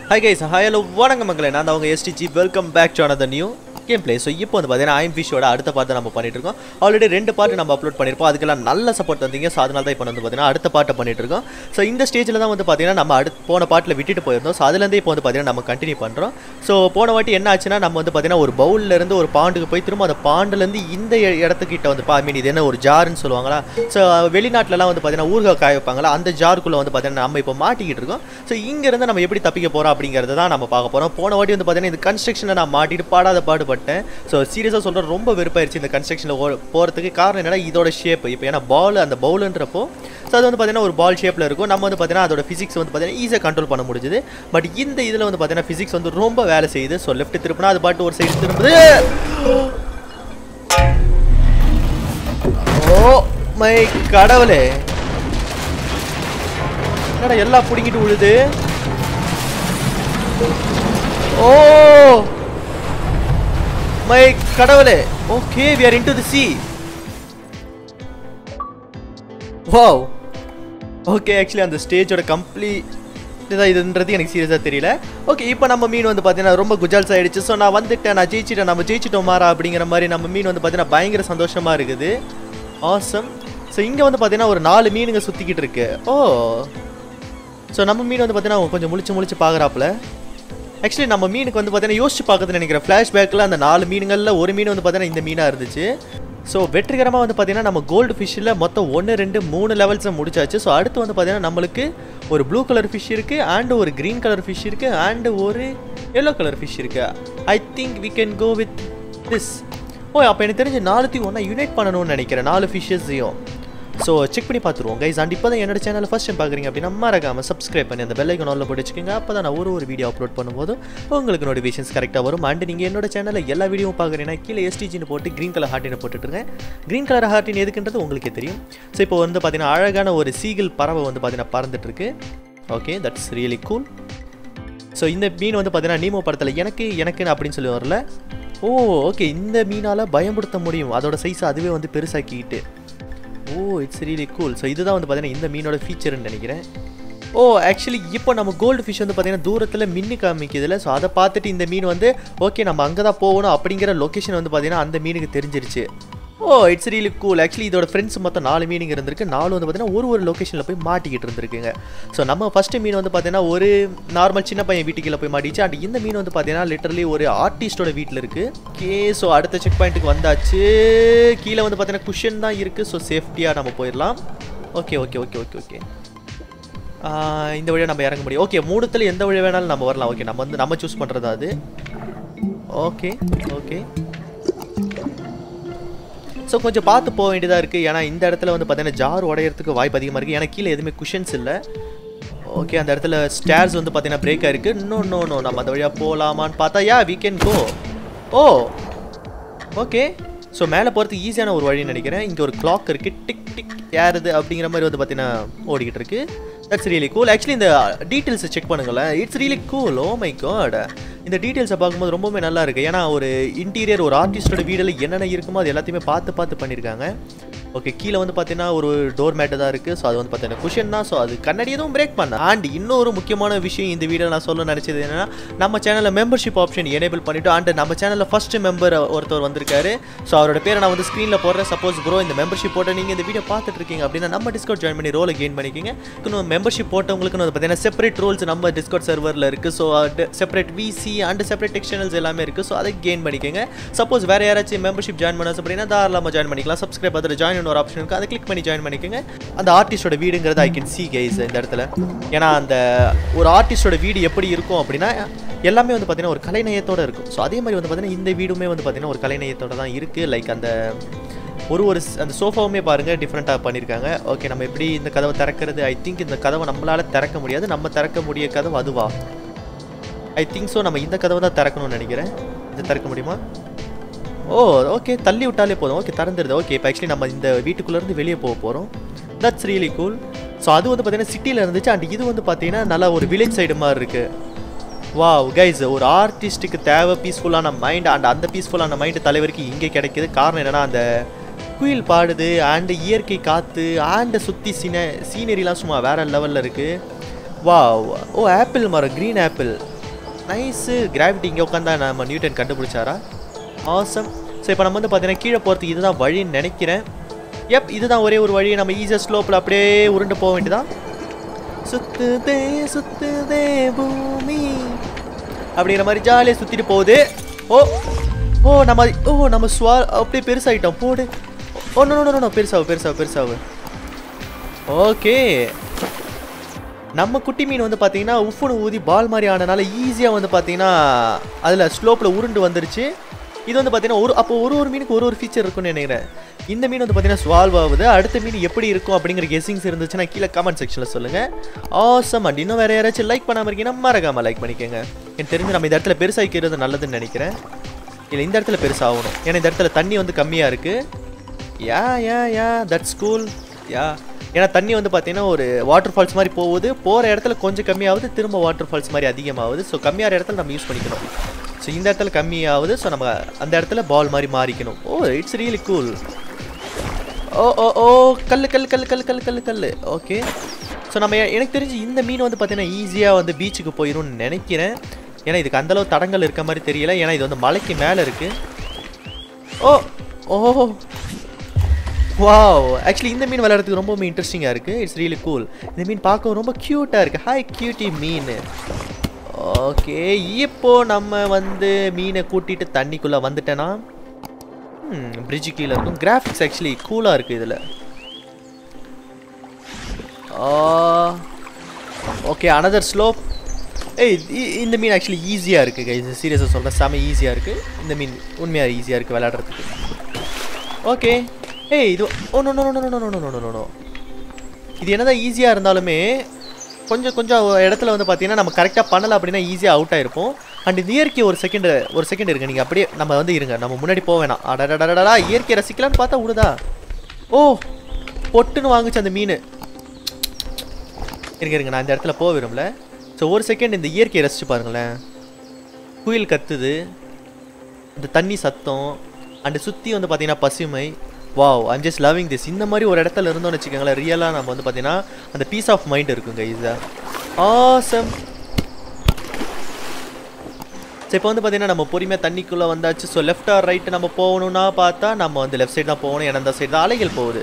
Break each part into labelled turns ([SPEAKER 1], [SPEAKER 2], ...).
[SPEAKER 1] Hi guys hi hello வணக்கம் மக்களே நான் தான் அவங்க STG welcome back to another new game play so இப்போ வந்து பார்த்தீங்கன்னா ஐம் ஃபிஷோட அடுத்த பார்ட் நம்ம பண்ணிட்டு இருக்கோம் ஆல்ரெடி ரெண்டு பார்ட் நம்ம அப்லோட் பண்ணியிருப்போம் அதுக்கெல்லாம் நல்ல சப்போர்ட் தந்தீங்க ஸோ அதனால தான் இப்போ வந்து பார்த்தீங்கன்னா அடுத்த பார்ட்டை பண்ணிட்டு இருக்கோம் ஸோ இந்த ஸ்டேஜில் தான் வந்து பார்த்தீங்கன்னா நம்ம அடுத்து போன பார்ட்டில் விட்டுட்டு போயிருந்தோம் ஸோ அதுலேருந்தே இப்போ வந்து பார்த்தீங்கன்னா நம்ம கண்டினியூ பண்ணுறோம் ஸோ போன வாட்டி என்ன ஆச்சுன்னா நம்ம வந்து பார்த்தீங்கன்னா ஒரு பவுல்ல இருந்து ஒரு பாண்டுக்கு போய் திரும்ப அந்த பாண்டுலேருந்து இந்த இ- இடத்துக்கிட்ட வந்து ஐ மீன் இது என்ன ஒரு ஜார்னு சொல்லுவாங்களா ஸோ வெளிநாட்டிலலாம் வந்து பார்த்தீங்கன்னா ஊறுகாய் காய வைப்பாங்களா அந்த ஜாருக்குள்ளே வந்து பார்த்தீங்கன்னா நம்ம இப்போ மாட்டிக்கிட்டு இருக்கோம் ஸோ இங்கேருந்து நம்ம எப்படி தப்பிக்க போகிறோம் அப்படிங்கிறத தான் நம்ம பார்க்க போகிறோம் போன வாட்டி வந்து பார்த்தீங்கன்னா இந்த கன்ஸ்ட்ரக்ஷனை நான் மாட்டிட்டு பாடாத பாடுபட்டேன் ஸோ சீரியஸாக சொல்கிறேன் ரொம்ப வெறுப்பாயிருச்சு இந்த கன்ஸ்ட்ரக்ஷனில் போகிறதுக்கு காரணம் என்னன்னா இதோட ஷேப் இப்போ ஏன்னா பால் அந்த பவுலுன்றப்போ ஸோ அது வந்து பார்த்தீங்கன்னா ஒரு பால் ஷேப்பில் இருக்கும் நம்ம வந்து பார்த்தீங்கன்னா அதோட ஃபிசிக்ஸ் வந்து பார்த்தீங்கன்னா ஈஸியாக கண்ட்ரோல் பண்ண முடிஞ்சுது பட் இந்த இதில் வந்து பார்த்தீங்கன்னா ஃபிசிக்ஸ் வந்து ரொம்ப வேலை செய்யுது ஸோ லெஃப்ட் திருப்பினா அது பாட்டு ஒரு சைடு திரும்புது ஓ மை கடவுளே என்னடா எல்லாம் பிடிங்கிட்டு விழுது ஓ மை கடவுளே okay we are into the sea wow okay actually அந்த ஸ்டேஜோட கம்ப்ளீட் இதான் இதுன்றது எனக்கு சீரியஸாக தெரியல ஓகே இப்போ நம்ம மீன் வந்து பார்த்தீங்கன்னா ரொம்ப குஜால்ஸ் ஆயிடுச்சு ஸோ நான் வந்துட்டேன் நான் ஜெயிச்சிட்டேன் நம்ம ஜெயிச்சிட்டோம் மாறா அப்படிங்கிற மாதிரி நம்ம மீன் வந்து பார்த்தீங்கன்னா பயங்கர சந்தோஷமாக இருக்குது ஆசம் ஸோ இங்கே வந்து பார்த்தீங்கன்னா ஒரு நாலு மீனுங்க சுற்றிக்கிட்டு இருக்கு ஓ ஸோ நம்ம மீன் வந்து பார்த்தீங்கன்னா கொஞ்சம் முழிச்சு முழிச்சு பார்க்குறாப்புல ஆக்சுவலி நம்ம மீனுக்கு வந்து பார்த்தீங்கன்னா யோசிச்சு பார்க்குதுன்னு நினைக்கிறேன் ஃப்ளாஷ்பேக்கில் அந்த நாலு மீனுங்களில் ஒரு மீன் வந்து பார்த்தீங்கன்னா இந்த மீனாக இருந்துச்சு ஸோ வெற்றிகரமாக வந்து பார்த்தீங்கன்னா நம்ம கோல்டு ஃபிஷ்ஷில் மொத்தம் ஒன்று ரெண்டு மூணு லெவல்ஸை முடிச்சாச்சு ஸோ அடுத்து வந்து பார்த்தீங்கன்னா நம்மளுக்கு ஒரு ப்ளூ கலர் ஃபிஷ் இருக்குது அண்ட் ஒரு க்ரீன் கலர் ஃபிஷ் இருக்குது அண்ட் ஒரு எல்லோ கலர் ஃபிஷ் இருக்குது I think we can go with this oh அப்போ எனக்கு தெரிஞ்சு நாலுத்தையும் ஒன்றா யுனைட் பண்ணணும்னு நினைக்கிறேன் நாலு ஃபிஷ்ஷஸையும் ஸோ செக் பண்ணி பார்த்துருவோம் கைஸ் அண்ட் இப்போ தான் என்னோட சேனல் ஃபஸ்ட் டைம் பார்க்குறீங்க அப்படின்னா மறக்காமல் சப்ஸ்கிரைப் பண்ணி அந்த பெல்லைக்கன் ஆல்ல போட்டு வச்சுக்கோங்க அப்போ தான் நான் ஒரு ஒரு வீடியோ அப்லோட் பண்ணும்போது உங்களுக்கு நோட்டிஃபிகேஷன்ஸ் கரெக்டாக வரும் அண்ட் நீங்கள் என்னோட சேனலில் எல்லா வீடியோவும் பார்க்குறீங்கன்னா கீழே எஸ்டிஜின்னு போட்டு க்ரீன் கலர் ஹார்ட்டினை போட்டுட்டுருங்க க்ரீன் கலர் ஹார்ட்டின் எதுக்குன்றது உங்களுக்கே தெரியும் ஸோ இப்போ வந்து பார்த்தீங்கன்னா அழகான ஒரு சீகிள் பறவை வந்து பார்த்தீங்கன்னா பறந்துட்டு இருக்கு okay that's really cool so இந்த மீன் வந்து பார்த்தீங்கன்னா நீமோ படத்தில் எனக்கு எனக்கு அப்படின்னு சொல்லி வரல ஓ ஓகே இந்த மீனால் பயன்படுத்த முடியும் அதோட சைஸ் அதுவே வந்து பெருசாக்கிக்கிட்டு oh it's really cool so இதுதான் வந்து பார்த்தீங்கன்னா இந்த மீனோட ஃபீச்சர்னு நினைக்கிறேன் ஓ ஆக்சுவலி இப்போ நம்ம கோல்டு ஃபிஷ் வந்து பார்த்தீங்கன்னா தூரத்தில் மின்னு காமிக்குதுல ஸோ அதை பார்த்துட்டு இந்த மீன் வந்து ஓகே நம்ம அங்கே தான் போகணும் அப்படிங்கிற லொக்கேஷன் வந்து பார்த்தீங்கன்னா அந்த மீனுக்கு தெரிஞ்சிருச்சு oh it's really cool actually இதோட ஃப்ரெண்ட்ஸ் மொத்தம் நாலு மீனுங்க இருந்திருக்கு நாலு வந்து பார்த்தீங்கன்னா ஒரு ஒரு லொக்கேஷனில் போய் மாட்டிக்கிட்டு இருந்திருக்குங்க ஸோ நம்ம ஃபஸ்ட்டு மீன் வந்து பார்த்தீங்கன்னா ஒரு நார்மல் சின்ன பையன் வீட்டுக்குள்ள போய் மாட்டிச்சு அண்ட் இந்த மீன் வந்து பார்த்தீங்கன்னா லிட்டரலி ஒரு ஆர்டிஸ்டோட வீட்டில் இருக்குது ஓகே ஸோ அடுத்த செக் பாயிண்ட்டுக்கு வந்தாச்சு கீழே வந்து பார்த்தீங்கன்னா குஷன் தான் இருக்குது ஸோ சேஃப்டியாக நம்ம போயிடலாம் okay okay okay okay okay இந்த வழியாக நம்ம இறங்க முடியும் ஓகே மூணுத்தில் எந்த வழி வேணாலும் நம்ம வரலாம் ஓகே நம்ம வந்து நம்ம சூஸ் பண்ணுறது அது ஓகே ஓகே ஸோ கொஞ்சம் பார்த்து போக வேண்டியதாக இருக்குது ஏன்னா இந்த இடத்துல வந்து பார்த்தீங்கன்னா ஜார் உடையறதுக்கு வாய்ப்பு அதிகமாக இருக்குது ஏன்னா கீழே எதுவுமே குஷன்ஸ் இல்லை ஓகே அந்த இடத்துல ஸ்டேர்ஸ் வந்து பார்த்தீங்கன்னா பிரேக் ஆயிருக்கு இன்னும் நோ நோ நம்ம அந்த வழியாக போகலாமான்னு பார்த்தா yeah we can go oh okay so மேலே போகிறதுக்கு ஈஸியான ஒரு வழின்னு நினைக்கிறேன் இங்கே ஒரு கிளாக் இருக்குது டிக் டிக் ஏறுது அப்படிங்கிற மாதிரி வந்து பார்த்தீங்கன்னா ஓடிக்கிட்டு இருக்கு தட்ஸ் ரியலி கூல் ஆக்சுவலி இந்த டீட்டெயில்ஸை செக் பண்ணுங்களேன் it's really cool oh my god இந்த டீட்டெயில்ஸை பார்க்கும்போது ரொம்பவே நல்லா இருக்குது ஏன்னா ஒரு இன்டீரியர் ஒரு ஆர்டிஸ்டோட வீடில் என்னென்ன இருக்குமோ அது எல்லாத்தையுமே பார்த்து பார்த்து பண்ணியிருக்காங்க ஓகே கீழே வந்து பார்த்தீங்கன்னா ஒரு டோர் மேட்டு தான் இருக்குது ஸோ அது வந்து பார்த்தீங்கன்னா குஷன் தான் ஸோ அது கண்ணாடி எதுவும் பிரேக் பண்ண அண்ட் இன்னொரு முக்கியமான விஷயம் இந்த வீடியோ நான் சொல்ல நினச்சது என்னன்னா நம்ம சேனலில் மெம்பர்ஷிப் ஆப்ஷன் எனேபிள் பண்ணிவிட்டு அண்ட் நம்ம சேனலில் ஃபஸ்ட்டு மெம்பர் ஒருத்தர் வந்திருக்காரு ஸோ அவரோட பேரை நான் வந்து ஸ்க்ரீனில் போடுறேன் சப்போஸ் ப்ரோ இந்த மெம்பர்ஷிப் போட்டு நீங்கள் இந்த வீடியோ பார்த்துட்டு இருக்கீங்க அப்படின்னா நம்ம டிஸ்கவுண்ட் ஜாயின் பண்ணி ரோலை கெயின் பண்ணிக்கிங்க இன்னும் மெம்பர்ஷிப் போட்டவங்களுக்கு வந்து பார்த்தீங்கன்னா செப்பரேட் ரோல்ஸ் நம்ம டிஸ்கவுண்ட் சர்வரில் இருக்குது so separate VC and separate externals எல்லாமே இருக்குது ஸோ அதை கெயின் பண்ணிக்கோங்க சப்போஸ் வேறு யாராச்சும் மெம்பர்ஷிப் ஜாயின் பண்ண அப்படின்னா தாராளமாக ஜாயின் பண்ணிக்கலாம் சப்ஸ்கிரைப் அதில் ஜாயின் ஒரு ஆப்ஷன் இருக்குது அதை கிளிக் பண்ணி ஜாயின் பண்ணிக்கோங்க அந்த ஆர்டிஸ்டோட வீடுங்கிறது ஐ கேன் சி கைஸ் இந்த இடத்துல ஏன்னா அந்த ஒரு ஆர்டிஸ்டோட வீடு எப்படி இருக்கும் அப்படின்னா எல்லாமே வந்து பார்த்தீங்கன்னா ஒரு கலைநயத்தோட இருக்கும் ஸோ அதே மாதிரி வந்து பார்த்தீங்கன்னா இந்த வீடுமே வந்து பார்த்தீங்கன்னா ஒரு கலைநயத்தோட தான் இருக்குது லைக் அந்த ஒரு ஒரு ஸ்- அந்த சோஃபாவுமே பாருங்கள் டிஃப்ரெண்ட்டாக பண்ணியிருக்காங்க ஓகே நம்ம எப்படி இந்த கதவை திறக்கிறது ஐ திங்க் இந்த கதவை நம்மளால் திறக்க முடியாது நம்ம திறக்க முடிய கதவு அதுவா ஐ திங்க் ஸோ நம்ம இந்த கதவை தான் திறக்கணும்னு நினைக்கிறேன் இது திறக்க முடியுமா ஓ ஓகே தள்ளி விட்டாலே போதும் ஓகே திறந்துருது ஓகே இப்போ ஆக்சுவலி நம்ம இந்த வீட்டுக்குள்ளேருந்து வெளியே போக போகிறோம் தட்ஸ் ரியலி கூல் ஸோ அது வந்து பார்த்தீங்கன்னா சிட்டியில் இருந்துச்சு அண்ட் இது வந்து பார்த்தீங்கன்னா நல்லா ஒரு வில்லேஜ் சைடு மாதிரி இருக்குது வாவ் கைஸ் ஒரு ஆர்டிஸ்ட்டுக்கு தேவை பீஸ்ஃபுல்லான மைண்ட் அண்ட் அந்த பீஸ்ஃபுல்லான மைண்டு தலைவருக்கு இங்கே கிடைக்குது காரணம் என்னன்னா அந்த குயில் பாடுது அண்ட் இயற்கை காற்று அண்ட் சுற்றி சீன சீனரிலாம் சும்மா வேற லெவலில் இருக்குது வா ஓ ஆப்பிள் மரம் க்ரீன் ஆப்பிள் நைஸு கிராவிட்டி இங்கே உட்காந்தா நம்ம நியூட்டன் கண்டுபிடிச்சாரா ஆசம் ஸோ இப்போ நம்ம வந்து பார்த்தீங்கன்னா கீழே போகிறதுக்கு இதுதான் வழின்னு நினைக்கிறேன் எப் இதுதான் ஒரே ஒரு வழி நம்ம ஈஸியாக ஸ்லோப்பில் அப்படியே உருண்டு போக வேண்டியதான் சுத்துதே சுத்துதே பூமி அப்படிங்கிற மாதிரி ஜாலியாக சுற்றிட்டு போகுது ஓ ஓ நம்ம ஓ நம்ம ஸ்வா அப்படியே பெருசாகிட்டோம் போடு ஓ நோ நோ நோ பெருசாகு பெருசாகு பெருசாகு ஓகே நம்ம குட்டி மீன் வந்து பார்த்தீங்கன்னா உஃப்னு ஊதி பால் மாதிரி ஆனனால ஈஸியாக வந்து பார்த்தீங்கன்னா அதில் ஸ்லோப்பில் உருண்டு வந்துருச்சு இது வந்து பார்த்தீங்கன்னா ஒரு அப்போ ஒரு ஒரு மீனுக்கு ஒரு ஒரு ஃபீச்சர் இருக்கும்னு நினைக்கிறேன் இந்த மீன் வந்து பார்த்தீங்கன்னா ஸ்வால்வ் ஆகுது அடுத்த மீன் எப்படி இருக்கும் அப்படிங்கிற கெஸிங்ஸ் இருந்துச்சுன்னா கீழே கமெண்ட் செக்ஷனில் சொல்லுங்கள் ஆசம் அண்ட் இன்னும் வேறு யாராச்சும் லைக் பண்ணாமல் இருக்கீங்கன்னா மறக்காமல் லைக் பண்ணிக்கோங்க எனக்கு தெரிஞ்சு நம்ம இந்த இடத்துல பெருசாகிக்கிறது நல்லதுன்னு நினைக்கிறேன் இல்லை இந்த இடத்துல பெருசாகணும் ஏன்னா இந்த இடத்துல தண்ணி வந்து கம்மியாக இருக்குது யா யா யா தட்ஸ் கூல் யா ஏன்னா தண்ணி வந்து பார்த்தீங்கன்னா ஒரு வாட்டர் ஃபால்ஸ் மாதிரி போகுது போகிற இடத்துல கொஞ்சம் கம்மியாகுது திரும்ப வாட்டர் ஃபால்ஸ் மாதிரி அதிகமாகுது ஸோ கம்மியான இடத்துல நம்ம யூஸ் பண்ணிக்கணும் ஸோ இந்த இடத்துல கம்மியாகுது ஸோ நம்ம அந்த இடத்துல பால் மாதிரி மாறிக்கணும் oh it's really cool oh oh oh கல் கல் கல் கல் கல் கல் கல் ஓகே ஸோ நம்ம எனக்கு தெரிஞ்சு இந்த மீன் வந்து பார்த்தீங்கன்னா ஈஸியாக வந்து பீச்சுக்கு போயிடும்னு நினைக்கிறேன் ஏன்னா இதுக்கு அந்தளவு தடங்கள் இருக்க மாதிரி தெரியல ஏன்னா இது வந்து மலைக்கு மேலே இருக்குது ஓ ஓ வாவ் ஆக்சுவலி இந்த மீன் விளையாடுறதுக்கு ரொம்பவுமே இன்ட்ரெஸ்டிங்காக இருக்குது இட்ஸ் ரியலி கூல் இந்த மீன் பார்க்கவும் ரொம்ப க்யூட்டாக இருக்குது ஹாய் க்யூட்டி மீன் ஓகே இப்போ நம்ம வந்து மீனை கூட்டிட்டு தண்ணிக்குள்ளே வந்துட்டேன்னா பிரிட்ஜு கீழே இருக்கும் கிராஃபிக்ஸ் ஆக்சுவலி கூலாக இருக்குது இதில் ஓகே அனதர் ஸ்லோப் ஏய் இ- இந்த மீன் ஆக்சுவலி ஈஸியாக இருக்குது கைஸ் சீரியஸாக சொல்கிறேன் செம ஈஸியாக இருக்குது இந்த மீன் உண்மையாக ஈஸியாக இருக்குது விளையாடுறதுக்கு ஓகே ஏய் இது oh no no no no no no no no இது என்னதான் ஈஸியாக இருந்தாலுமே கொஞ்சம் கொஞ்சம் ஒரு இடத்துல வந்து பார்த்தீங்கன்னா நம்ம கரெக்டாக பண்ணலை அப்படின்னா ஈஸியாக அவுட் ஆயிருப்போம் அண்ட் இந்த இயற்கை ஒரு செகண்ட் ஒரு செகண்ட் இருங்க நீங்கள் அப்படியே நம்ம வந்து இருங்க நம்ம முன்னாடி போக வேணாம் அடடடடடா இயற்கையை ரசிக்கலாம்னு பார்த்தா விடுதா ஓ பொட்டுன்னு வாங்குச்சு அந்த மீன் இருங்க இருங்க நான் இந்த இடத்துல போக விரும்பல ஸோ ஒரு செகண்ட் இந்த இயற்கையை ரசிச்சு பாருங்களேன் குயில் கத்துது இந்த தண்ணி சத்தம் அண்ட் சுற்றி வந்து பார்த்தீங்கன்னா பசுமை wow I'm just loving this இந்த மாதிரி ஒரு இடத்துல இருந்தோம்னு வச்சுக்கோங்களேன் ரியலாக நம்ம வந்து பார்த்தீங்கன்னா அந்த பீஸ் ஆஃப் மைண்ட் இருக்குங்க இதை ஆசம் ஸோ இப்போ வந்து பார்த்தீங்கன்னா நம்ம பொறுமையாக தண்ணிக்குள்ளே வந்தாச்சு ஸோ லெஃப்ட் ஆர் ரைட் நம்ம போகணும்னா பார்த்தா நம்ம வந்து லெஃப்ட் சைடு தான் போகணும் ஏன்னா அந்த சைடு தான் அலைகள் போகுது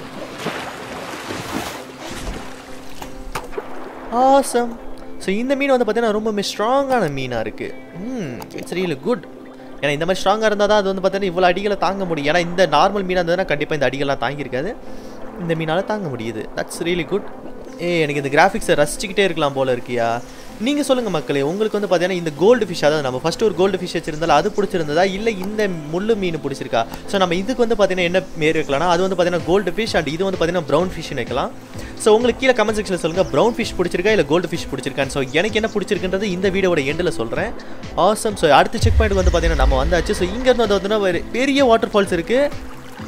[SPEAKER 1] ஆசம் ஸோ இந்த மீன் வந்து பார்த்தீங்கன்னா ரொம்ப ஸ்ட்ராங்கான மீனாக இருக்குது ம் இட்ஸ் ரியலி குட் ஏன்னா இந்த மாதிரி ஸ்ட்ராங்காக இருந்தால் தான் அது வந்து பார்த்தீங்கன்னா இவ்வளோ அடிகளை தாங்க முடியும் ஏன்னா இந்த நார்மல் மீனாக இருந்ததுன்னா கண்டிப்பாக இந்த அடிகள்லாம் தாங்கியிருக்காது இந்த மீனால் தாங்க முடியுது தட்ஸ் ரியலி குட் ஏ எனக்கு இந்த கிராஃபிக்ஸை ரசிச்சுக்கிட்டே இருக்கலாம் போல இருக்கியா நீங்கள் சொல்லுங்கள் மக்களே உங்களுக்கு வந்து பார்த்தீங்கன்னா இந்த கோல்டு ஃபிஷ் அதாவது நம்ம ஃபஸ்ட்டு ஒரு கோல்டு ஃபிஷ் வச்சிருந்தாலும் அது பிடிச்சிருந்ததா இல்லை இந்த முள்ளு மீன் பிடிச்சிருக்கா ஸோ நம்ம இதுக்கு வந்து பார்த்தீங்கன்னா என்ன பேர் வைக்கலாம்னா அது வந்து பார்த்தீங்கன்னா கோல்டு ஃபிஷ் அண்ட் இது வந்து பார்த்தீங்கன்னா ப்ரௌன் ஃபிஷ்னு வைக்கலாம் ஸோ உங்களுக்கு கீழே கமெண்ட் செக்ஷனில் சொல்லுங்கள் ப்ரௌன் ஃபிஷ் பிடிச்சிருக்கா இல்லை கோல்டு ஃபிஷ் பிடிச்சிருக்கான்னு ஸோ எனக்கு என்ன பிடிச்சிருக்குன்றது இந்த வீடியோட எண்டில் சொல்கிறேன் ஆசம் ஸோ அடுத்த செக் பாயிண்ட் வந்து பார்த்தீங்கன்னா நம்ம வந்தாச்சு ஸோ இங்கேருந்து வந்து பார்த்தீங்கன்னா ஒரு பெரிய வாட்டர் ஃபால்ஸ் இருக்குது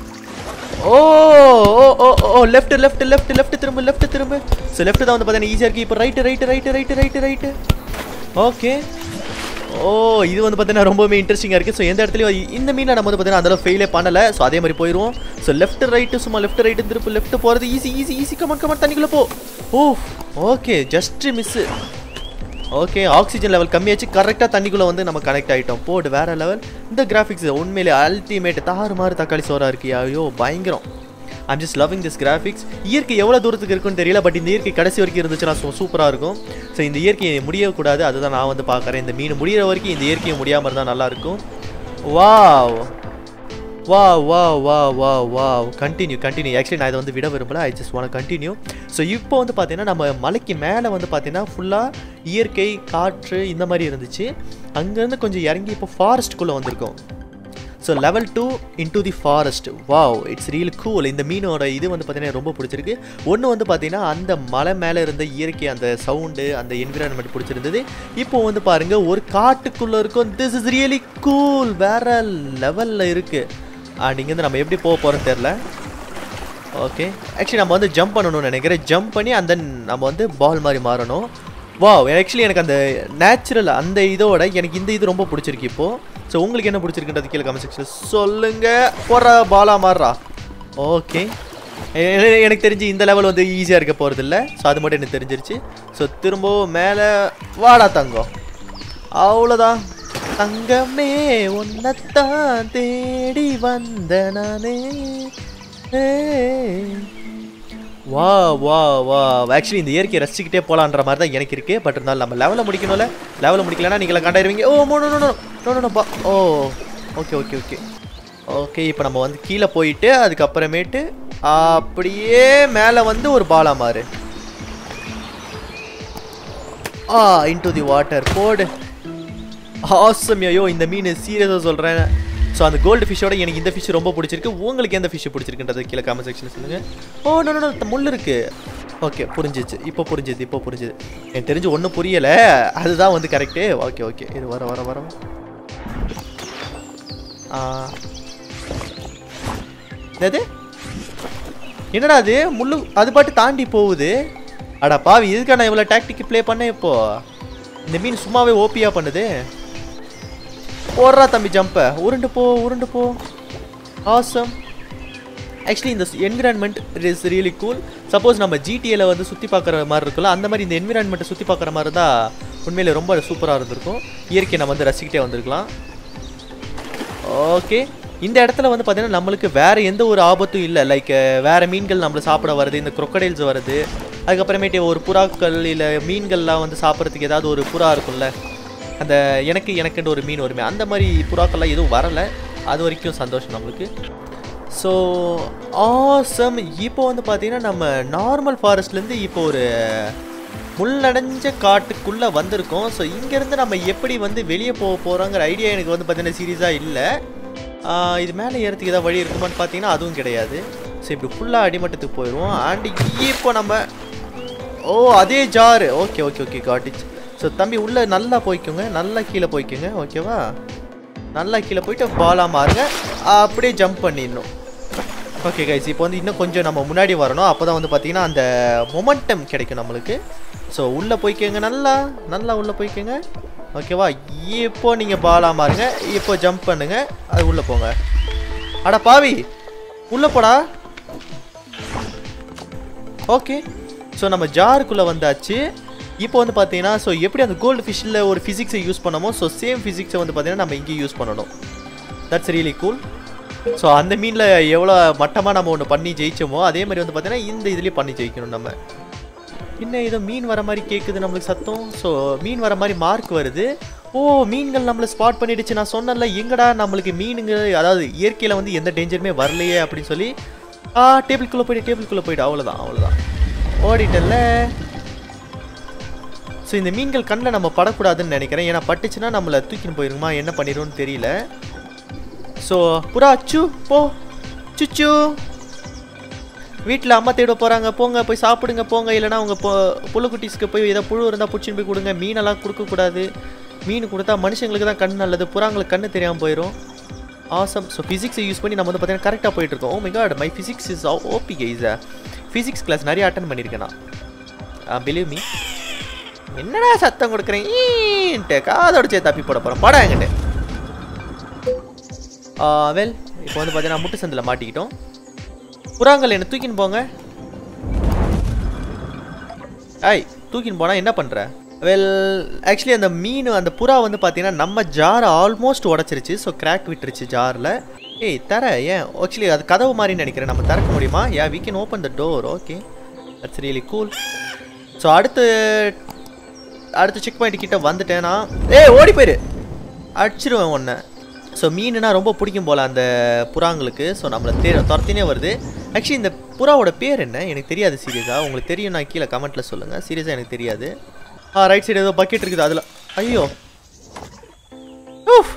[SPEAKER 1] oh oh oh oh left left left left திரும்ப லெஃப்ட் திரும்ப ஸோ லெஃப்ட் தான் வந்து பார்த்தீங்கன்னா ஈஸியாக இருக்குது இப்போ right right right right right right okay oh இது வந்து பார்த்தீங்கன்னா ரொம்பவே இன்ட்ரெஸ்டிங்காக இருக்குது ஸோ எந்த இடத்துலையும் இந்த மீனை நம்ம வந்து பார்த்தீங்கன்னா அதெல்லாம் ஃபெயிலே பண்ணலை ஸோ அதே மாதிரி போயிடுவோம் ஸோ லெஃப்ட் ரைட்டு சும்மா லெஃப்ட் ரைட்டு திருப்பு லெஃப்ட் போகிறது easy easy easy come on come on தண்ணிக்குள்ளே போ oh okay just miss okay oxygen level கம்மியாச்சு கரெக்டாக தண்ணிக்குள்ளே வந்து நம்ம கனெக்ட் ஆகிட்டோம் போடு வேற லெவல் இந்த கிராஃபிக்ஸ் உண்மையிலே அல்டிமேட் தாறு மாதிரி தக்காளி சோறா இருக்கியா ஐயோ பயங்கரம் I'm just loving this graphics இயற்கை எவ்வளோ தூரத்துக்கு இருக்குன்னு தெரியல பட் இந்த இயற்கை கடைசி வரைக்கும் இருந்துச்சுன்னா சூ சூப்பராக இருக்கும் ஸோ இந்த இயற்கையை முடியக்கூடாது அதுதான் நான் வந்து பார்க்குறேன் இந்த மீன் முடியிற வரைக்கும் இந்த இயற்கையை முடியாமல் இருந்தால் நல்லாயிருக்கும் வாவ் வா வா வா வா வா கண்டினியூ கண்டினியூ ஆக்சுவலி நான் இதை வந்து விட விரும்பல I just want continue so இப்போ வந்து பார்த்தீங்கன்னா நம்ம மலைக்கு மேலே வந்து பார்த்தீங்கன்னா ஃபுல்லாக இயற்கை காற்று இந்த மாதிரி இருந்துச்சு அங்கேருந்து கொஞ்சம் இறங்கி இப்போ ஃபாரஸ்ட்டுக்குள்ளே வந்திருக்கோம் so level two into the forest wow it's real cool இந்த மீனோட இது வந்து பார்த்தீங்கன்னா ரொம்ப பிடிச்சிருக்கு ஒன்று வந்து பார்த்தீங்கன்னா அந்த மலை மேலே இருந்த இயற்கை அந்த சவுண்டு அந்த என்விரான்மெண்ட் பிடிச்சிருந்தது இப்போ வந்து பாருங்க ஒரு காட்டுக்குள்ளே இருக்கும் திஸ் இஸ் ரியலி கூல் வேற லெவலில் இருக்குது அண்ட் இங்கேருந்து நம்ம எப்படி போக போகிறோம்னு தெரில ஓகே ஆக்சுவலி நம்ம வந்து ஜம்ப் பண்ணணும்னு நினைக்கிறேன் ஜம்ப் பண்ணி அந்த நம்ம வந்து பால் மாதிரி மாறணும் வா ஆக்சுவலி எனக்கு அந்த நேச்சுரல் அந்த இதோட எனக்கு இந்த இது ரொம்ப பிடிச்சிருக்கு இப்போது ஸோ உங்களுக்கு என்ன பிடிச்சிருக்குன்றது கீழே கமெண்ட் செக்ஷன் சொல்லுங்க போற பாலா மாறுறா ஓகே எனக்கு தெரிஞ்சு இந்த லெவல் வந்து ஈஸியாக இருக்க போகிறது இல்லை ஸோ அது மட்டும் எனக்கு தெரிஞ்சிருச்சு ஸோ திரும்பவும் மேலே வாடா தங்கம் அவ்வளோதான் தங்கமே உன்னத்தான் தேடி வந்த நானே ஏய். வா வா வா ஆக்சுவலி இந்த இயற்கையை ரசிச்சுக்கிட்டே போலான்ற மாதிரி தான் எனக்கு இருக்கு பட் இருந்தாலும் நம்ம லெவலில் முடிக்கணும்ல லெவலில் முடிக்கலன்னா நீங்கள கண்டாயிருவீங்க oh no no no no no பா oh okay okay okay okay இப்போ நம்ம வந்து கீழே போயிட்டு அதுக்கப்புறமேட்டு அப்படியே மேலே வந்து ஒரு பாலா மாறு ஆ இன்டு தி வாட்டர் போடு ஆசம் ஐயோ இந்த மீன் சீரியஸாக சொல்கிறேன் ஸோ அந்த கோல்டு ஃபிஷ்ஷோட எனக்கு இந்த ஃபிஷ் ரொம்ப பிடிச்சிருக்கு உங்களுக்கு எந்த ஃபிஷ் பிடிச்சிருக்குன்றது கீழே காமெண்ட் செக்ஷன் சொல்லுங்க ஓ நோ நோ முள் இருக்கு ஓகே புரிஞ்சிச்சு இப்போ புரிஞ்சுது இப்போ புரிஞ்சுது எனக்கு தெரிஞ்சு ஒன்றும் புரியலை அதுதான் வந்து கரெக்டு ஓகே ஓகே இது வர வர வர ஆ என்னது என்னடா அது முள்ளு அது பாட்டு தாண்டி போகுது அடா பாவி இதுக்கா நான் இவ்வளோ டாக்டிக் ப்ளே பண்ணேன் இப்போ இந்த மீன் சும்மாவே ஓபியா பண்ணுது போடுறா தம்பி ஜம்பை உருண்டு போ உருண்டு போ ஆசம் ஆக்சுவலி இந்த environment is really cool suppose நம்ம ஜிடிஏல வந்து சுற்றி பார்க்குற மாதிரி இருக்குல்ல அந்த மாதிரி இந்த என்விரான்மெண்ட்டை சுற்றி பார்க்குற மாதிரி தான் உண்மையிலே ரொம்ப சூப்பராக இருந்திருக்கும் இயற்கையை நம்ம வந்து ரசிக்கிட்டே வந்திருக்கலாம் ஓகே இந்த இடத்துல வந்து பார்த்தீங்கன்னா நம்மளுக்கு வேற எந்த ஒரு ஆபத்தும் இல்லை லைக் வேற மீன்கள் நம்மளை சாப்பிட வருது இந்த crocodiles வருது அதுக்கப்புறமேட்டு ஒரு புறாக்கள் இல்லை மீன்கள்லாம் வந்து சாப்பிட்றதுக்கு ஏதாவது ஒரு புறா இருக்கும்ல அந்த எனக்கு எனக்குன்ற ஒரு மீன் வருமே அந்த மாதிரி புறாக்கள்லாம் எதுவும் வரலை அது வரைக்கும் சந்தோஷம் நம்மளுக்கு ஸோ ஆசம் இப்போ வந்து பார்த்தீங்கன்னா நம்ம நார்மல் ஃபாரஸ்ட்லேருந்து இப்போ ஒரு முள்ளடைஞ்ச காட்டுக்குள்ளே வந்திருக்கோம் ஸோ இங்கேருந்து நம்ம எப்படி வந்து வெளியே போக போகிறோங்கிற ஐடியா எனக்கு வந்து பார்த்தீங்கன்னா சீரியஸாக இல்லை இது மேலே ஏறதுக்கு ஏதாவது வழி இருக்குமான்னு பார்த்தீங்கன்னா அதுவும் கிடையாது ஸோ இப்படி ஃபுல்லாக அடிமட்டத்துக்கு போயிடுவோம் அண்ட் இப்போ நம்ம ஓ அதே ஜாரு ஓகே ஓகே ஓகே காட்டிச் ஸோ தம்பி உள்ளே நல்லா போய்க்கோங்க நல்லா கீழே போய்க்கோங்க ஓகேவா நல்லா கீழே போயிட்டு பாலா மாறுங்க அப்படியே ஜம்ப் பண்ணிடணும் ஓகே கைஸ் இப்போ வந்து இன்னும் கொஞ்சம் நம்ம முன்னாடி வரணும் அப்போ தான் வந்து பார்த்தீங்கன்னா அந்த மொமெண்டம் கிடைக்கும் நம்மளுக்கு ஸோ உள்ளே போய்க்கோங்க நல்லா நல்லா உள்ளே போய்க்கோங்க ஓகேவா இப்போ நீங்கள் பாலா மாறுங்க இப்போ ஜம்ப் பண்ணுங்க அது உள்ளே போங்க அட பாவி உள்ளே போடா ஓகே ஸோ நம்ம ஜாருக்குள்ளே வந்தாச்சு இப்போ வந்து பார்த்தீங்கன்னா ஸோ எப்படி அந்த கோல்டு ஃபிஷ்ஷில் ஒரு ஃபிசிக்ஸை யூஸ் பண்ணமோ ஸோ சேம் ஃபிசிக்ஸை வந்து பார்த்தீங்கன்னா நம்ம இங்கே யூஸ் பண்ணணும் தட்ஸ் ரியலி கூல் ஸோ அந்த மீனில் எவ்வளோ மட்டமாக நம்ம ஒன்று பண்ணி ஜெயிச்சோமோ அதே மாதிரி வந்து பார்த்தீங்கன்னா இந்த இதுலேயே பண்ணி ஜெயிக்கணும் நம்ம என்ன ஏதோ மீன் வர மாதிரி கேட்குது நம்மளுக்கு சத்தம் ஸோ மீன் வர மாதிரி மார்க் வருது ஓ மீன்கள் நம்மளை ஸ்பாட் பண்ணிடுச்சு நான் சொன்னல எங்கடா நம்மளுக்கு மீனுங்க அதாவது இயற்கையில் வந்து எந்த டேஞ்சருமே வரலையே அப்படின்னு சொல்லி ஆ டேபிள்குள்ளே போயிடு டேபிள்குள்ளே போயிடு அவ்வளோதான் அவ்வளோதான் ஓடிட்டல்ல ஸோ இந்த மீன்கள் கண்ணில் நம்ம படக்கூடாதுன்னு நினைக்கிறேன் ஏன்னா பட்டுச்சுன்னா நம்மளை தூக்கின்னு போயிருமா என்ன பண்ணிடும்னு தெரியல ஸோ புறா அச்சு போ சுச்சு வீட்டில் அம்மா தேட போகிறாங்க போங்க போய் சாப்பிடுங்க போங்க இல்லைனா உங்கள் பொ புழுக்குட்டீஸ்க்கு போய் ஏதோ புழு இருந்தால் பிடிச்சின்னு போய் கொடுங்க மீனெல்லாம் கொடுக்கக்கூடாது மீன் கொடுத்தா மனுஷங்களுக்கு தான் கண் நல்லது புறாங்களுக்கு கண்ணு தெரியாமல் போயிடும் ஆசம் ஸோ ஃபிசிக்ஸை யூஸ் பண்ணி நம்ம வந்து பார்த்தீங்கன்னா கரெக்டாக போயிட்டு இருக்கோம் oh my god my physics is OP guys physics class நிறைய அட்டன் பண்ணியிருக்கேன் நான் பிலீவ் மீ என்னடா சத்தம் கொடுக்குறேன் ஈன்ட்டு காதோட தப்பி போட போகிறேன் படம் என்கிட்ட வெல் இப்போ வந்து பார்த்தீங்கன்னா முட்டு சந்தில் மாட்டிக்கிட்டோம் புறாங்கள் என்ன தூக்கின்னு போங்க ஐய் தூக்கின்னு போனால் என்ன பண்ணுற வெல் ஆக்சுவலி அந்த மீன் அந்த புறா வந்து பார்த்தீங்கன்னா நம்ம ஜாரை ஆல்மோஸ்ட் உடச்சிருச்சு ஸோ கிராக் விட்டுருச்சு ஜாரில் ஏய் தர ஏன் ஆக்சுவலி அது கதவு மாதிரி நினைக்கிறேன் நம்ம திறக்க முடியுமா yeah we can open the door okay that's really cool so அடுத்து அடுத்து செக் பாயிண்ட் கிட்ட வந்துட்டேன்னா ஏய் ஓடி போயிரு அடிச்சிருவேன் ஒன்று ஸோ மீனுனா ரொம்ப பிடிக்கும் போல் அந்த புறாங்களுக்கு ஸோ நம்மளை தே துரத்தினே வருது ஆக்சுவலி இந்த புறாவோட பேர் என்ன எனக்கு தெரியாது சீரியஸாக உங்களுக்கு தெரியும் நான் கீழே கமெண்ட்டில் சொல்லுங்கள் சீரியஸாக எனக்கு தெரியாது ஆ ரைட் சைடு ஏதோ பக்கெட் இருக்குது அதில் ஐயோ ஊஃப்.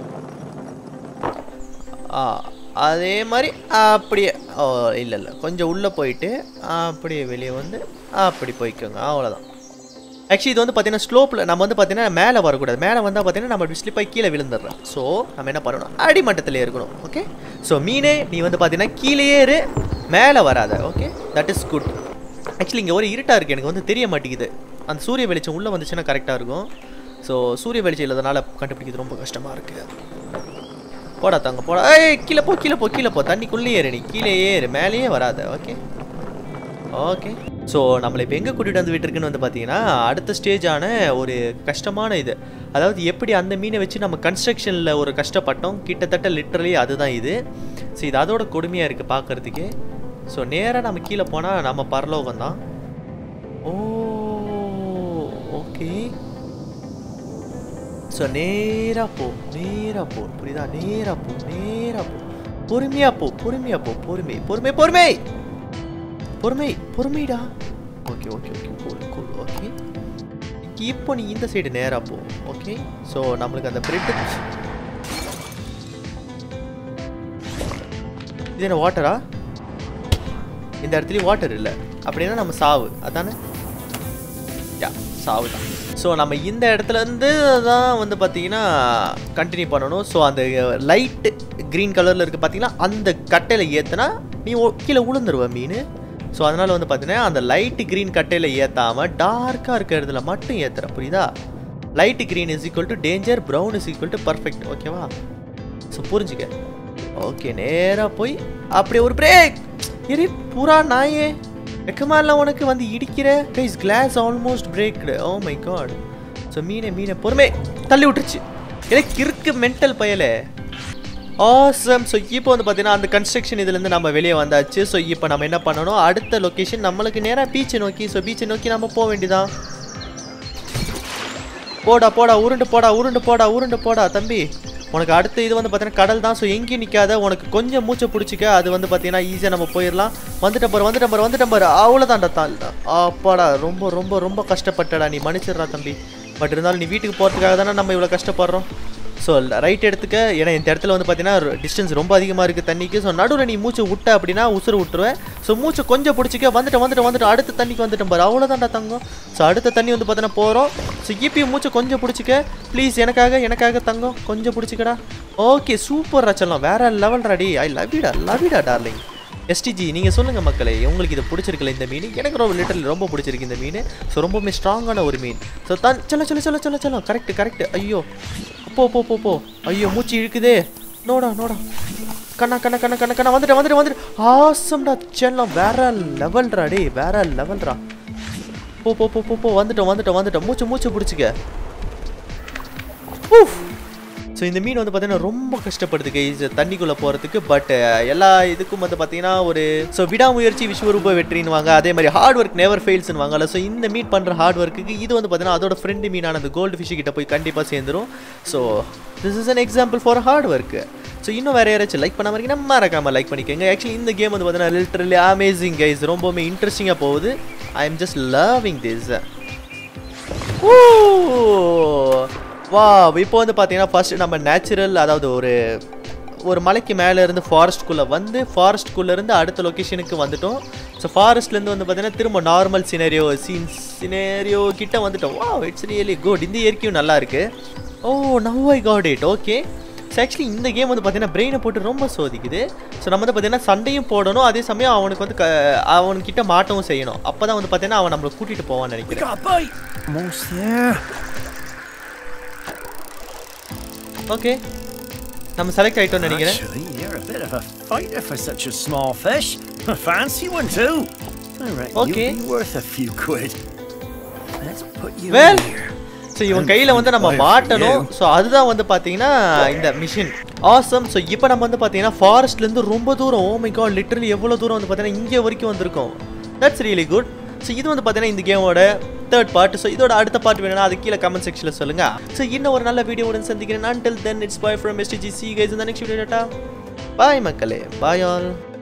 [SPEAKER 1] ஆ அதே மாதிரி அப்படியே ஓ இல்லை இல்லை கொஞ்சம் உள்ளே போயிட்டு அப்படியே வெளியே வந்து அப்படி போய்க்கோங்க அவ்வளோதான் ஆக்சுவலி இது வந்து பார்த்தீங்கன்னா ஸ்லோப்பில் நம்ம வந்து பார்த்தீங்கன்னா மேலே வரக்கூடாது மேலே வந்தால் பார்த்தீங்கன்னா நம்ம ஸ்லிப் ஆகி கீழே விழுந்துடுறோம் ஸோ நம்ம என்ன பண்ணணும் அடிமட்டத்தில் இருக்கணும் ஓகே ஸோ மீனே நீ வந்து பார்த்தீங்கன்னா கீழேயே இரு மேலே வராத okay that is good actually இங்கே ஒரு இருட்டாக இருக்குது எனக்கு வந்து தெரிய மாட்டேங்குது அந்த சூரிய வெளிச்சம் உள்ளே வந்துச்சுன்னா கரெக்டாக இருக்கும் ஸோ சூரிய வெளிச்சம் இல்லாதனால கண்டுபிடிக்கிறது ரொம்ப கஷ்டமாக இருக்குது போடா தாங்க போடா ஏய் கீழே போ கீழே போ கீழே போ தண்ணிக்குள்ளேயே ஏறு நீ கீழே ஏறு மேலேயே வராத ஓகே ஓகே ஸோ நம்மளை இப்போ எங்கே கூட்டிகிட்டு வந்து விட்டுருக்குன்னு வந்து பார்த்தீங்கன்னா அடுத்த ஸ்டேஜான ஒரு கஷ்டமான இது அதாவது எப்படி அந்த மீனை வச்சு நம்ம கன்ஸ்ட்ரக்ஷனில் ஒரு கஷ்டப்பட்டோம் கிட்டத்தட்ட லிட்ரலி அதுதான் இது ஸோ இது அதோட கொடுமையாக இருக்குது பார்க்குறதுக்கே ஸோ நேராக நம்ம கீழே போனால் நம்ம பரலோகம் தான் ஓ ஓகே ஸோ நேராக போ நேராக போ புரியுதா நேராக போ நேராக போ பொறுமையாக போ பொறுமையாக போ பொறுமை பொறுமை பொறுமை பொறுமை பொறுமைடா okay okay okay cool cool okay இப்போ நீ இந்த சைடு நேராக போ ஓகே ஸோ நம்மளுக்கு அந்த பிரெட் இது என்ன வாட்டரா இந்த இடத்துலயும் வாட்டர் இல்லை அப்படின்னா நம்ம சாவு அதானே யா சாவு தான் ஸோ நம்ம இந்த இடத்துல இருந்து தான் வந்து பார்த்தீங்கன்னா கண்டினியூ பண்ணணும் ஸோ அந்த லைட்டு க்ரீன் கலரில் இருக்குது பார்த்தீங்கன்னா அந்த கட்டையில் ஏற்றுனா நீ ஒ- கீழே உளுந்துருவ மீன் ஸோ அதனால் வந்து பார்த்தீங்கன்னா அந்த லைட்டு க்ரீன் கட்டையில் ஏற்றாமல் டார்க்காக இருக்க இடத்துல மட்டும் ஏற்றுற புரியுதா light green is equal to danger brown is equal to perfect ஓகேவா ஸோ புரிஞ்சுக்க ஓகே நேராக போய் அப்படியே ஒரு பிரேக் இரு புறா நாயே வெக்கமா இல்லை உனக்கு வந்து இடிக்கிற guys glass almost breaked oh my god so மீனை மீனை பொறுமை தள்ளி விட்டுருச்சு எனக்கு இருக்கு மென்டல் பயலே ஆசம் ஸோ இப்போ வந்து பார்த்தீங்கன்னா அந்த கன்ஸ்ட்ரக்ஷன் இதுலேருந்து நம்ம வெளியே வந்தாச்சு ஸோ இப்போ நம்ம என்ன பண்ணணும் அடுத்த லொக்கேஷன் நம்மளுக்கு நேராக பீச்சை நோக்கி ஸோ பீச்சை நோக்கி நம்ம போக வேண்டியதான் போடா போடா உருண்டு போடா உருண்டு போடா உருண்டு போடா தம்பி உனக்கு அடுத்த இது வந்து பார்த்தீங்கன்னா கடல் தான் ஸோ எங்கேயும் நிற்காத உனக்கு கொஞ்சம் மூச்சை பிடிச்சிக்க அது வந்து பார்த்தீங்கன்னா ஈஸியாக நம்ம போயிடலாம் வந்துட்ட பாரு வந்துட்ட பாரு வந்துட்ட பாரு அவ்வளோதான்டா தாள் அப்பாடா ரொம்ப ரொம்ப ரொம்ப கஷ்டப்பட்டடா நீ மன்னிச்சிடுறா தம்பி பட் இருந்தாலும் நீ வீட்டுக்கு போகிறதுக்காக தானே நம்ம இவ்வளோ கஷ்டப்படுறோம் ஸோ ரைட் எடுத்துக்க ஏன்னா இந்த இடத்துல வந்து பார்த்தீங்கன்னா டிஸ்டன்ஸ் ரொம்ப அதிகமாக இருக்குது தண்ணிக்கு ஸோ நடுவில் நீ மூச்சு விட்ட அப்படின்னா உசுறு விட்டுருவேன் ஸோ மூச்சு கொஞ்சம் பிடிச்சிக்க வந்துட்டு வந்துட்டு வந்துட்டு அடுத்த தண்ணிக்கு வந்துட்டு பாரு அவ்வளோதான்டா தங்கம் ஸோ அடுத்த தண்ணி வந்து பார்த்தீங்கன்னா போகிறோம் ஸோ இப்பயும் மூச்சு கொஞ்சம் பிடிச்சிக்க ப்ளீஸ் எனக்காக எனக்காக தங்கம் கொஞ்சம் பிடிச்சிக்கடா ஓகே சூப்பர் ரச்சலாம் வேற லெவல் ரெடி ஐ லவ் யூடா லவ் யூடா டார்லிங் எஸ்டிஜி நீங்கள் சொல்லுங்கள் மக்களே உங்களுக்கு இது பிடிச்சிருக்கல இந்த மீன் எனக்கு ரொம்ப லிட்டரல் ரொம்ப பிடிச்சிருக்கு இந்த மீன் ஸோ ரொம்பவுமே ஸ்ட்ராங்கான ஒரு மீன் ஸோ தான் சொல்ல சொல்ல சொல்ல சொல்ல சொல்ல கரெக்ட் கரெக்ட் ஐயோ போ போ போ போ ஐயோ மூச்சு இழுக்குதே நோடா நோடா கண்ணா கண்ணா கண்ணா கண்ணா கண்ணா வந்துட்டு வந்துட்டு வந்துட்டு ஆசம்டா செல்லம் வேற லெவல்ரா டேய் வேற லெவல்ரா போ போ போ போ போ வந்துட்டோம் வந்துட்டோம் வந்துட்டோம் மூச்சு மூச்சு பிடிச்சிக்க ஸோ இந்த மீன் வந்து பார்த்தீங்கன்னா ரொம்ப கஷ்டப்படுது கைஸ் தண்ணிக்குள்ளே போகிறதுக்கு பட் எல்லா இதுக்கும் வந்து பார்த்தீங்கன்னா ஒரு ஸோ விடாமுயற்சி விஸ்வரூப வெற்றின்னுவாங்க அதே மாதிரி ஹார்ட் ஒர்க் நெவர் ஃபெயில்ஸ்னு வாங்கல ஸோ இந்த மீன் பண்ணுற ஹார்ட் ஒர்க்குக்கு இது வந்து பார்த்தீங்கன்னா அதோட ஃப்ரெண்டு மீனான அந்த கோல்டு ஃபிஷ் கிட்ட போய் கண்டிப்பாக சேர்ந்துரும் so this is an example for hard work so இன்னும் வேறு யாராச்சும் லைக் பண்ணாம இருக்கீங்கன்னா மறக்காம லைக் பண்ணிக்கோங்க ஆக்சுவலி இந்த கேம் வந்து பார்த்தீங்கன்னா லிட்டரலி அமேசிங் கைஸ் ரொம்பவுமே இன்ட்ரெஸ்டிங்காக போகுது I am just loving this வா இப்போ வந்து பார்த்தீங்கன்னா ஃபர்ஸ்ட் நம்ம நேச்சுரல் அதாவது ஒரு ஒரு மலைக்கு மேலே இருந்து ஃபாரஸ்ட்குள்ளே வந்து ஃபாரஸ்ட்குள்ளே இருந்து அடுத்த லொக்கேஷனுக்கு வந்துட்டோம் ஸோ ஃபாரஸ்ட்லேருந்து வந்து பார்த்தீங்கன்னா திரும்ப நார்மல் சினேரியோ சீன் சினேரியோ கிட்ட வந்துட்டோம் வா இட்ஸ் ரியலி குட் இந்த இயற்கையும் நல்லா இருக்கு oh now I got it okay so actually இந்த கேம் வந்து பார்த்தீங்கன்னா பிரெயினை போட்டு ரொம்ப சோதிக்குது ஸோ நம்ம வந்து பார்த்தீங்கன்னா சண்டையும் போடணும் அதே சமயம் அவனுக்கு வந்து க அவன்கிட்ட மாட்டவும் செய்யணும் அப்போ தான் வந்து பார்த்தீங்கன்னா அவன் நம்மளை கூட்டிகிட்டு போவான்னு
[SPEAKER 2] We
[SPEAKER 1] நினைக்கிறேன்
[SPEAKER 2] got a bite. Almost there.
[SPEAKER 1] Okay நம்ம செலக்ட் ஆயிட்டோம்னு நினைக்கிறேன்
[SPEAKER 2] Actually, you're a bit of a fighter for such a small fish. A fancy one too. I reckon
[SPEAKER 1] Okay.
[SPEAKER 2] you'll be worth a few quid. Let's put you
[SPEAKER 1] Well,
[SPEAKER 2] in here.
[SPEAKER 1] So இவன் கையில் வந்து நம்ம மாட்டணும் so அதுதான் வந்து பார்த்தீங்கன்னா இந்த machine awesome so இப்போ நம்ம வந்து பார்த்தீங்கன்னா ஃபாரஸ்ட்லேருந்து ரொம்ப தூரம் ஓ மை காட் லிட்டரலி எவ்வளோ தூரம் வந்து பார்த்தீங்கன்னா இங்கே வரைக்கும் வந்திருக்கோம் தட்ஸ் ரியலி குட் ஸோ இது வந்து பார்த்தீங்கன்னா இந்த கேமோட தேர்ட் பார்ட் ஸோ இதோட அடுத்த பார்ட் வேணும்னா அது கீழே கமெண்ட் செக்ஷனில் சொல்லுங்க ஸோ இன்னும் ஒரு நல்ல வீடியோவுடன் சந்திக்கிறேன் until then it's bye from STG see you guys in the next video டாட்டா பாய் மக்களே பாய் ஆல்